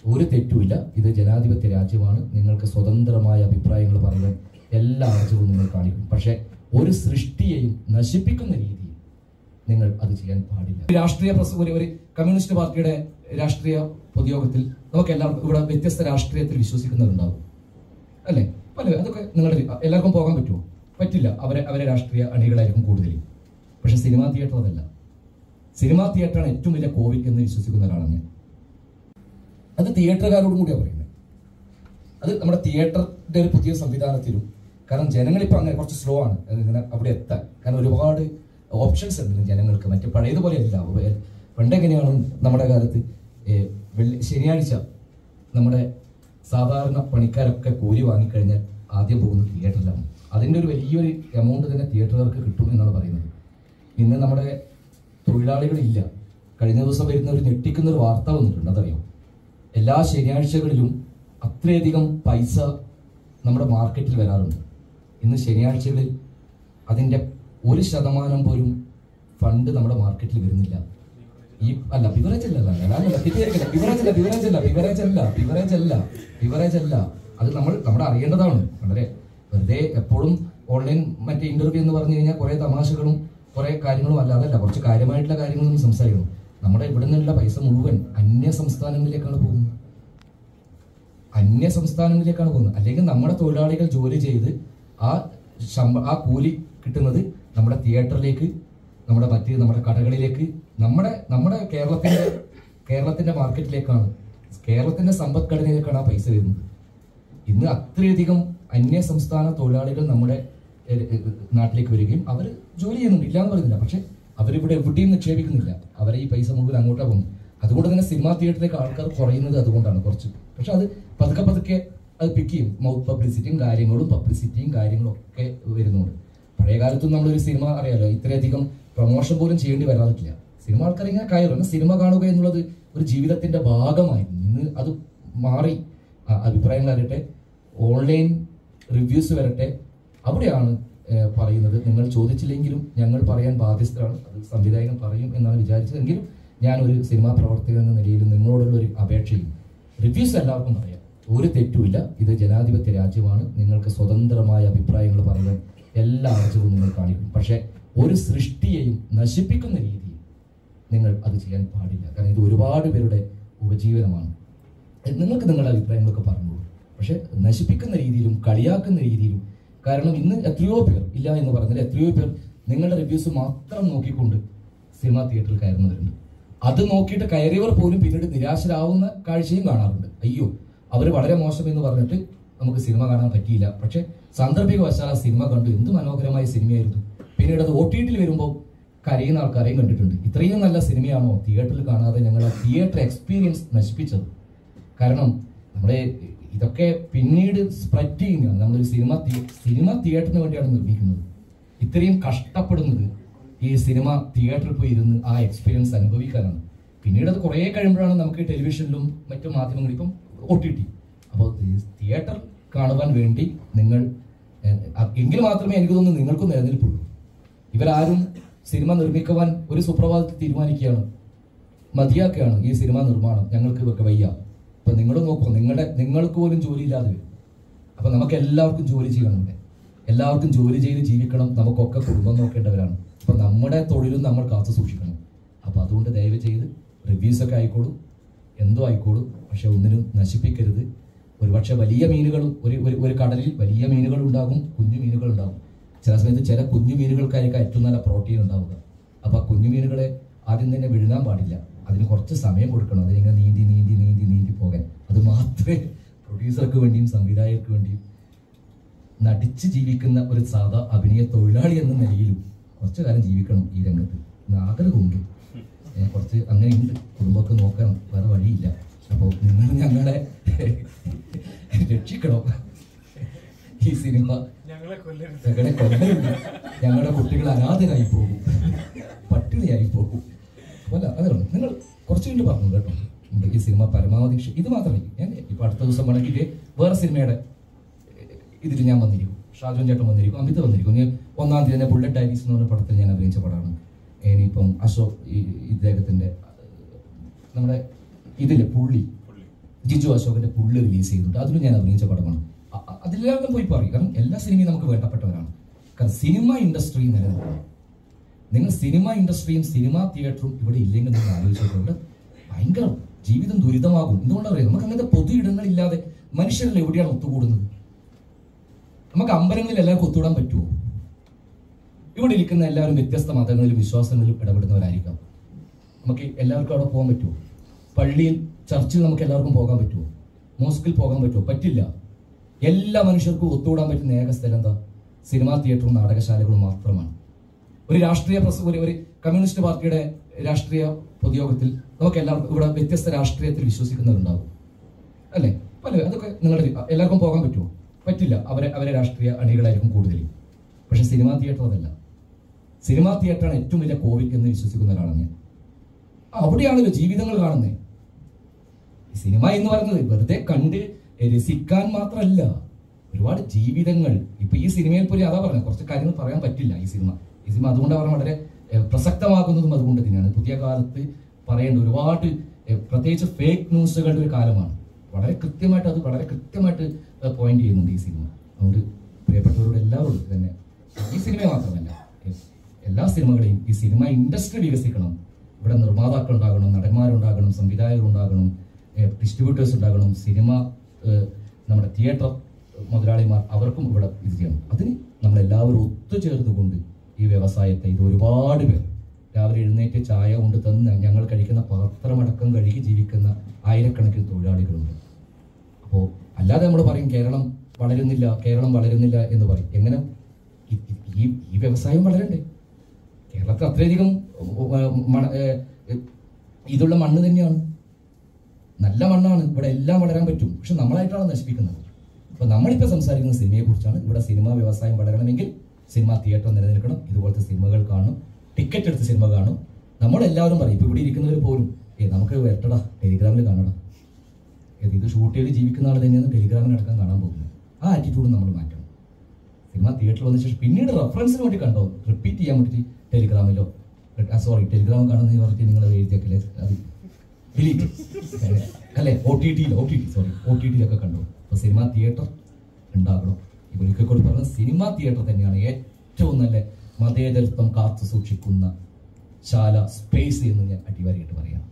ഒരു തെറ്റുമില്ല ഇത് ജനാധിപത്യ രാജ്യമാണ് നിങ്ങൾക്ക് സ്വതന്ത്രമായ അഭിപ്രായങ്ങൾ പറയാൻ എല്ലാ ആർജവും നിങ്ങൾ കാണിക്കും പക്ഷേ ഒരു സൃഷ്ടിയെയും നശിപ്പിക്കുന്ന രീതിയിൽ നിങ്ങൾ അത് ചെയ്യാൻ പാടില്ല രാഷ്ട്രീയ പ്രസ ഒരു ഒരു കമ്മ്യൂണിസ്റ്റ് പാർട്ടിയുടെ രാഷ്ട്രീയ പൊതുയോഗത്തിൽ നമുക്ക് എല്ലാവർക്കും ഇവിടെ വ്യത്യസ്ത രാഷ്ട്രീയത്തിൽ വിശ്വസിക്കുന്നവരുണ്ടാവും അല്ലേ പല അതൊക്കെ നിങ്ങളുടെ എല്ലാവർക്കും പോകാൻ പറ്റുമോ പറ്റില്ല അവരെ അവരെ രാഷ്ട്രീയ അണികളായിരിക്കും കൂടുതൽ പക്ഷെ സിനിമാ തിയേറ്റർ അതല്ല സിനിമാ തിയേറ്ററാണ് ഏറ്റവും വലിയ കോവിഡ് എന്ന് വിശ്വസിക്കുന്ന ഒരാളാണ് ഞാൻ അത് തിയേറ്ററുകാരോടും കൂടിയാണ് പറയുന്നത് അത് നമ്മുടെ തിയേറ്ററിന്റെ ഒരു പുതിയ സംവിധാനത്തിലും കാരണം ജനങ്ങൾ ഇപ്പൊ അങ്ങനെ കുറച്ച് സ്ലോ ആണ് അത് ഇങ്ങനെ അവിടെ എത്താൻ കാരണം ഒരുപാട് ഓപ്ഷൻസ് ഉണ്ട് ജനങ്ങൾക്ക് മറ്റേ പഴയതുപോലെ അല്ല ഉവ്വ് പണ്ടെങ്ങനെയാണ് നമ്മുടെ കാലത്ത് ഏ, വെള്ളി ശനിയാഴ്ച നമ്മുടെ സാധാരണ പണിക്കാരൊക്കെ കൂലി വാങ്ങിക്കഴിഞ്ഞാൽ ആദ്യം പോകുന്നത് തിയേറ്ററിലാണ് അതിൻ്റെ ഒരു വലിയൊരു എമൗണ്ട് തന്നെ തിയേറ്ററുകാർക്ക് കിട്ടും എന്നാണ് പറയുന്നത് ഇന്ന് നമ്മുടെ തൊഴിലാളികളില്ല കഴിഞ്ഞ ദിവസം വരുന്ന ഒരു ഞെട്ടിക്കുന്ന ഒരു വാർത്ത വന്നിട്ടുണ്ട് അതറിയോ എല്ലാ ശനിയാഴ്ചകളിലും അത്രയധികം പൈസ നമ്മുടെ മാർക്കറ്റിൽ വരാറുണ്ട് ഇന്ന് ശനിയാഴ്ചകളിൽ അതിൻ്റെ ഒരു ശതമാനം പോലും ഫണ്ട് നമ്മുടെ മാർക്കറ്റിൽ വരുന്നില്ല ഈ അല്ല ബിവറേജ് അല്ല അല്ല അല്ല തെറ്റിദ്ധരിക്കില്ല ബിവറേജ് അല്ല ബിവറേജ് അല്ല ബിവറേജ് അല്ല ബിവറേജ് അല്ല ബിവറേജ് അല്ല അത് നമ്മൾ നമ്മുടെ അറിയേണ്ടതാണ് വളരെ വെറുതെ എപ്പോഴും ഓൺലൈൻ മറ്റേ ഇന്റർവ്യൂ എന്ന് പറഞ്ഞു കഴിഞ്ഞാൽ കുറെ തമാശകളും കുറെ കാര്യങ്ങളും അല്ല അതല്ല കുറച്ച് കാര്യമായിട്ടുള്ള കാര്യങ്ങളും സംസാരിക്കണം നമ്മുടെ ഇവിടെ നിന്നുള്ള പൈസ മുഴുവൻ അന്യ സംസ്ഥാനങ്ങളിലേക്കാണ് പോകുന്നത് അന്യ സംസ്ഥാനങ്ങളിലേക്കാണ് പോകുന്നത് അല്ലെങ്കിൽ നമ്മുടെ തൊഴിലാളികൾ ജോലി ചെയ്ത് ആ ശമ്പ ആ കൂലി കിട്ടുന്നത് നമ്മുടെ തിയേറ്ററിലേക്ക് നമ്മുടെ മറ്റ് നമ്മുടെ കടകളിലേക്ക് നമ്മുടെ നമ്മുടെ കേരളത്തിന്റെ കേരളത്തിന്റെ മാർക്കറ്റിലേക്കാണ് കേരളത്തിന്റെ സമ്പദ്ഘടനയിലേക്കാണ് ആ പൈസ വരുന്നത് ഇന്ന് അത്രയധികം അന്യ സംസ്ഥാന തൊഴിലാളികൾ നമ്മുടെ എ- എ- നാട്ടിലേക്ക് വരികയും അവർ ജോലി ചെയ്യുന്നുണ്ട് ഇല്ല എന്ന് പറയുന്നില്ല പക്ഷെ അവരിവിടെ എവിടെയും നിക്ഷേപിക്കുന്നില്ല അവരെ ഈ പൈസ മുഴുവൻ അങ്ങോട്ടാണ് പോകുന്നത് അതുകൊണ്ട് തന്നെ സിനിമാ തിയേറ്ററിലേക്ക് ആൾക്കാർ കുറയുന്നത് അതുകൊണ്ടാണ് കുറച്ച് പക്ഷെ അത് പതുക്കെ പതുക്കെ അത് പിക്ക് ചെയ്യും മൗത്ത് പബ്ലിസിറ്റിയും കാര്യങ്ങളും പബ്ലിസിറ്റിയും കാര്യങ്ങളും ഒക്കെ വരുന്നുണ്ട് പഴയ കാലത്തും നമ്മളൊരു സിനിമ അറിയാലോ ഇത്രയധികം പ്രൊമോഷൻ പോലും ചെയ്യേണ്ടി വരാറില്ല സിനിമ ആൾക്കാർ ഇങ്ങനെ കയറും എന്നാൽ സിനിമ കാണുക എന്നുള്ളത് ഒരു ജീവിതത്തിന്റെ ഭാഗമായിരുന്നു ഇന്ന് അത് മാറി ആ, അഭിപ്രായങ്ങൾ അറിയട്ടെ ഓൺലൈൻ റിവ്യൂസ് വരട്ടെ അവിടെയാണ് ഏഹ്, പറയുന്നത് നിങ്ങൾ ചോദിച്ചില്ലെങ്കിലും ഞങ്ങൾ പറയാൻ ബാധ്യസ്ഥരാണ് അത് സംവിധായകൻ പറയും എന്നാണ് വിചാരിച്ചതെങ്കിലും ഞാൻ ഒരു സിനിമാ പ്രവർത്തകൻ എന്ന നിലയിൽ നിങ്ങളോടുള്ള ഒരു അപേക്ഷയും റിവ്യൂസ് എല്ലാവർക്കും പറയാം ഒരു തെറ്റുമില്ല ഇത് ജനാധിപത്യ രാജ്യമാണ് നിങ്ങൾക്ക് സ്വതന്ത്രമായ അഭിപ്രായങ്ങൾ പറയാൻ എല്ലാ ആർജവും നിങ്ങൾ കാണിക്കും പക്ഷേ ഒരു സൃഷ്ടിയെയും നശിപ്പിക്കുന്ന രീതിയിൽ നിങ്ങൾ അത് ചെയ്യാൻ പാടില്ല കാരണം ഇത് ഒരുപാട് പേരുടെ ഉപജീവനമാണ് നിങ്ങൾക്ക് നിങ്ങളുടെ അഭിപ്രായങ്ങളൊക്കെ പറഞ്ഞോളൂ പക്ഷെ നശിപ്പിക്കുന്ന രീതിയിലും കളിയാക്കുന്ന രീതിയിലും കാരണം ഇന്ന് എത്രയോ പേർ ഇല്ല എന്ന് പറഞ്ഞാൽ എത്രയോ പേർ നിങ്ങളുടെ റിവ്യൂസ് മാത്രം നോക്കിക്കൊണ്ട് സിനിമാ തിയേറ്ററിൽ കയറുന്നവരുണ്ട് അത് നോക്കിയിട്ട് കയറിയവർ പോലും പിന്നീട് നിരാശരാവുന്ന കാഴ്ചയും കാണാറുണ്ട് അയ്യോ അവർ വളരെ മോശം എന്ന് പറഞ്ഞിട്ട് നമുക്ക് സിനിമ കാണാൻ പറ്റിയില്ല പക്ഷെ സാന്ദർഭികവശാൽ ആ സിനിമ കണ്ടു എന്ത് മനോഹരമായ സിനിമയായിരുന്നു പിന്നീട് അത് ഒ ടി ടിയിൽ വരുമ്പോൾ കരയുന്ന ആൾക്കാരെയും കണ്ടിട്ടുണ്ട് ഇത്രയും നല്ല സിനിമയാണോ തിയേറ്ററിൽ കാണാതെ ഞങ്ങൾ ആ തിയേറ്റർ എക്സ്പീരിയൻസ് നശിപ്പിച്ചത് കാരണം നമ്മുടെ ഇതൊക്കെ പിന്നീട് സ്പ്രെഡ് ചെയ്യുന്നതാണ് നമ്മളൊരു സിനിമ തി- സിനിമ തിയേറ്ററിന് വേണ്ടിയാണ് നിർമ്മിക്കുന്നത് ഇത്രയും കഷ്ടപ്പെടുന്നത് ഈ സിനിമ തിയേറ്ററിൽ പോയി ഇരുന്ന് ആ എക്സ്പീരിയൻസ് അനുഭവിക്കാനാണ് പിന്നീട് അത് കുറേ കഴിയുമ്പോഴാണ് നമുക്ക് ടെലിവിഷനിലും മറ്റു മാധ്യമങ്ങളും ഇപ്പം ഒ ടി ടി അപ്പോൾ തിയേറ്റർ കാണുവാൻ വേണ്ടി നിങ്ങൾ ഏഹ്, അ- എങ്കിൽ മാത്രമേ എനിക്ക് തോന്നുന്നു നിങ്ങൾക്കും നിലനിൽപ്പുള്ളൂ ഇവരാരും സിനിമ നിർമ്മിക്കുവാൻ ഒരു സുപ്രഭാതത്തിൽ തീരുമാനിക്കുകയാണ് മതിയാക്കുകയാണ് ഈ സിനിമ നിർമ്മാണം ഞങ്ങൾക്ക് ഇതൊക്കെ വയ്യ അപ്പൊ നിങ്ങൾ നോക്കൂ നിങ്ങളുടെ നിങ്ങൾക്ക് പോലും ജോലി ഇല്ലാതെ വരും അപ്പൊ നമുക്ക് എല്ലാവർക്കും ജോലി ചെയ്യണം ഇവിടെ എല്ലാവർക്കും ജോലി ചെയ്ത് ജീവിക്കണം നമുക്കൊക്കെ കുടുംബം നോക്കേണ്ടവരാണ് അപ്പൊ നമ്മുടെ തൊഴിലും നമ്മൾ കാത്തു സൂക്ഷിക്കണം അപ്പൊ അതുകൊണ്ട് ദയവ് ചെയ്ത് റിവ്യൂസ് ഒക്കെ ആയിക്കോളൂ എന്തോ ആയിക്കോളൂ പക്ഷെ ഒന്നിനും നശിപ്പിക്കരുത് ഒരുപക്ഷെ വലിയ മീനുകളും ഒരു ഒരു- ഒരു കടലിൽ വലിയ മീനുകൾ ഉണ്ടാകും കുഞ്ഞു മീനുകൾ ഉണ്ടാകും ചില സമയത്ത് ചില കുഞ്ഞു മീനുകൾക്കായിരിക്കും ഏറ്റവും നല്ല പ്രോട്ടീൻ ഉണ്ടാവുക അപ്പൊ ആ കുഞ്ഞു മീനുകളെ ആദ്യം തന്നെ വിഴുങ്ങാൻ പാടില്ല അതിന് കുറച്ച് സമയം കൊടുക്കണം അതിനിങ്ങനെ നീന്തി നീന്തി നീന്തി നീന്തി പോകാൻ അത് മാത്രമേ പ്രൊഡ്യൂസർക്ക് വേണ്ടിയും സംവിധായകർക്ക് വേണ്ടിയും നടിച്ച് ജീവിക്കുന്ന ഒരു സാധാ അഭിനയ തൊഴിലാളി എന്ന നിലയിലും കുറച്ചു കാലം ജീവിക്കണം ഈ രംഗത്ത് എന്ന് ആഗ്രഹമുണ്ട് ഏ, കുറച്ച് അങ്ങനെയുണ്ട് കുടുംബമൊക്കെ നോക്കണം വേറെ വഴിയില്ല അപ്പോൾ നിങ്ങൾ ഞങ്ങളെ രക്ഷിക്കണം ഈ സിനിമ ഞങ്ങളെ കൊല്ലരുത് ഞങ്ങളെ കൊല്ലരുത് ഞങ്ങളുടെ കുട്ടികൾ അനാഥരായി പോകും പട്ടിണിയായി പോകും അല്ല അതാണ് നിങ്ങൾ കുറച്ച് കഴിഞ്ഞ് പറഞ്ഞു കേട്ടോ ഉണ്ട് ഈ സിനിമ പരമാവധി ക്ഷ- ഇത് മാത്രമേ ഞാൻ ഇപ്പൊ അടുത്ത ദിവസം വേണമെങ്കിൽ ഇത് വേറെ സിനിമയുടെ ഇതിൽ ഞാൻ വന്നിരിക്കും ഷാജോൻ ചേട്ടൻ വന്നിരിക്കും അമിത് വന്നിരിക്കും ഞാൻ ഒന്നാം തീയതി തന്നെ ബുള്ളറ്റ് ഡയറീസ് എന്ന് പറഞ്ഞ പടത്തിൽ ഞാൻ അഭിനയിച്ച പടമാണ് ഇനിയിപ്പം അശോക് ഈ ഇദ്ദേഹത്തിന്റെ നമ്മുടെ ഇതില്ലേ പുള്ളി പുള്ളി ജിജു അശോകന്റെ പുള്ളി റിലീസ് ചെയ്തിട്ടുണ്ട് അതിലും ഞാൻ അഭിനയിച്ച പടമാണ് അ- അ- അതിലെല്ലാം പോയി പറയും കാരണം എല്ലാ സിനിമയും നമുക്ക് വേണ്ടപ്പെട്ടവരാണ് കാരണം സിനിമ ഇൻഡസ്ട്രി നിലനിൽക്കണം നിങ്ങൾ സിനിമ ഇൻഡസ്ട്രിയും സിനിമ തിയേറ്ററും ഇവിടെ ഇല്ലെങ്കിൽ നിങ്ങൾ ആലോചിച്ചിട്ടുണ്ട് ഭയങ്കര ജീവിതം ദുരിതമാകും എന്തുകൊണ്ടാണ് പറയുക നമുക്ക് അങ്ങനത്തെ പൊതു ഇടങ്ങളില്ലാതെ മനുഷ്യരിൽ എവിടെയാണ് ഒത്തുകൂടുന്നത് നമുക്ക് അമ്പലങ്ങളിൽ എല്ലാവർക്കും ഒത്തുകൂടാൻ പറ്റുമോ ഇവിടെ ഇരിക്കുന്ന എല്ലാവരും വ്യത്യസ്ത മതങ്ങളിലും വിശ്വാസങ്ങളിലും ഇടപെടുന്നവരായിരിക്കാം നമുക്ക് എല്ലാവർക്കും അവിടെ പോകാൻ പറ്റുമോ പള്ളിയിൽ ചർച്ചിൽ നമുക്ക് എല്ലാവർക്കും പോകാൻ പറ്റുമോ മോസ്കിൽ പോകാൻ പറ്റുമോ പറ്റില്ല എല്ലാ മനുഷ്യർക്കും ഒത്തുകൂടാൻ പറ്റുന്ന ഏക സ്ഥലം എന്താ സിനിമാ തിയേറ്ററും നാടകശാലകളും മാത്രമാണ് ഒരു രാഷ്ട്രീയ പ്രസ- ഒരു ഒരു കമ്മ്യൂണിസ്റ്റ് പാർട്ടിയുടെ രാഷ്ട്രീയ പൊതുയോഗത്തിൽ നമുക്ക് എല്ലാവർക്കും ഇവിടെ വ്യത്യസ്ത രാഷ്ട്രീയത്തിൽ വിശ്വസിക്കുന്നവരുണ്ടാവും അല്ലേ പല അതൊക്കെ നിങ്ങളുടെ എല്ലാവർക്കും പോകാൻ പറ്റുമോ പറ്റില്ല അവരെ അവരെ രാഷ്ട്രീയ അണികളായിരിക്കും കൂടുതൽ പക്ഷെ സിനിമാ തിയേറ്റർ അതല്ല സിനിമാ തിയേറ്ററാണ് ഏറ്റവും വലിയ കോവിൽ എന്ന് വിശ്വസിക്കുന്ന ഒരാളാണ് ഞാൻ ആ, അവിടെയാണല്ലോ ജീവിതങ്ങൾ കാണുന്നത് സിനിമ എന്ന് പറയുന്നത് വെറുതെ കണ്ട് രസിക്കാൻ മാത്രമല്ല ഒരുപാട് ജീവിതങ്ങൾ ഇപ്പൊ ഈ സിനിമയിൽ പോലും അതാ പറഞ്ഞത് കുറച്ച് കാര്യങ്ങൾ പറയാൻ പറ്റില്ല ഈ സിനിമ ഈ സിനിമ അതുകൊണ്ട് പറഞ്ഞാൽ വളരെ ഏഹ്, പ്രസക്തമാകുന്നതും അതുകൊണ്ട് തന്നെയാണ് പുതിയ കാലത്ത് പറയേണ്ട ഒരുപാട് ഏഹ്, പ്രത്യേകിച്ച് ഫേക്ക് ന്യൂസുകളുടെ ഒരു കാലമാണ് വളരെ കൃത്യമായിട്ട് അത് വളരെ കൃത്യമായിട്ട് പോയിന്റ് ചെയ്യുന്നുണ്ട് ഈ സിനിമ അതുകൊണ്ട് പ്രിയപ്പെട്ടവരോട് എല്ലാവരോടും തന്നെ ഈ സിനിമ മാത്രമല്ല ഏഹ്, എല്ലാ സിനിമകളെയും ഈ സിനിമ ഇൻഡസ്ട്രി വികസിക്കണം ഇവിടെ നിർമ്മാതാക്കൾ ഉണ്ടാകണം നടന്മാരുണ്ടാകണം സംവിധായകരുണ്ടാകണം ഡിസ്ട്രിബ്യൂട്ടേഴ്സ് ഉണ്ടാകണം സിനിമ ഏഹ്, നമ്മുടെ തിയേറ്റർ മുതലാളിമാർ അവർക്കും ഇവിടെ ഇത് ചെയ്യണം അതിന് നമ്മളെല്ലാവരും ഒത്തുചേർന്നുകൊണ്ട് ഈ വ്യവസായത്തെ ഇത് ഒരുപാട് പേർ രാവിലെ എഴുന്നേറ്റ് ചായ കൊണ്ട് തന്ന് ഞങ്ങൾ കഴിക്കുന്ന പാത്രമടക്കം കഴുകി ജീവിക്കുന്ന ആയിരക്കണക്കിന് തൊഴിലാളികളുണ്ട് അപ്പോൾ അല്ലാതെ നമ്മൾ പറയും കേരളം വളരുന്നില്ല കേരളം വളരുന്നില്ല എന്ന് പറയും എങ്ങനെ ഈ- ഈ ഈ വ്യവസായം വളരണ്ടേ കേരളത്തിൽ അത്രയധികം ഉം, മണ- ഏ, ഏ, ഇതുള്ള മണ്ണ് തന്നെയാണ് നല്ല മണ്ണാണ് ഇവിടെ എല്ലാം വളരാൻ പറ്റും പക്ഷെ നമ്മളായിട്ടാണ് നശിപ്പിക്കുന്നത് അപ്പൊ നമ്മളിപ്പോ സംസാരിക്കുന്ന സിനിമയെ കുറിച്ചാണ് ഇവിടെ സിനിമാ വ്യവസായം വളരണമെങ്കിൽ സിനിമാ തിയേറ്റർ നിലനിൽക്കണം ഇതുപോലത്തെ സിനിമകൾ കാണും ടിക്കറ്റ് എടുത്ത് സിനിമ കാണും നമ്മളെല്ലാവരും പറയും ഇപ്പൊ ഇവിടെ ഇരിക്കുന്നവർ പോലും ഏ നമുക്ക് വരട്ടടാ ടെലിഗ്രാമിൽ കാണണം ഏത് ഇത് ഷൂട്ട് ചെയ്ത് ജീവിക്കുന്ന ആൾ തന്നെയാണ് ടെലിഗ്രാമിൽ അടക്കം കാണാൻ പോകുന്നത് ആ ആറ്റിറ്റ്യൂഡ് നമ്മൾ മാറ്റണം സിനിമ തിയേറ്ററിൽ വന്ന ശേഷം പിന്നീട് റെഫറൻസിന് വേണ്ടി കണ്ടോ റിപ്പീറ്റ് ചെയ്യാൻ വേണ്ടിയിട്ട് ടെലിഗ്രാമിലോ സോറി ടെലിഗ്രാം കാണുന്ന പറഞ്ഞിട്ട് നിങ്ങൾ എഴുതിയൊക്കെ അത് ഡിലീറ്റ് അല്ലെ ഒ ടി ടിയിൽ O T T sorry O T ടിയിലൊക്കെ കണ്ടു അപ്പൊ സിനിമ തിയേറ്റർ ഉണ്ടാകണം ഇപ്പൊ ഒരിക്കൽ കൂടി പറഞ്ഞ സിനിമ തിയേറ്റർ തന്നെയാണ് ഏറ്റവും നല്ല മതേതരത്വം കാത്തു സൂക്ഷിക്കുന്ന ശാല സ്പേസ് എന്ന് ഞാൻ അടിവാരിയായിട്ട് പറയാം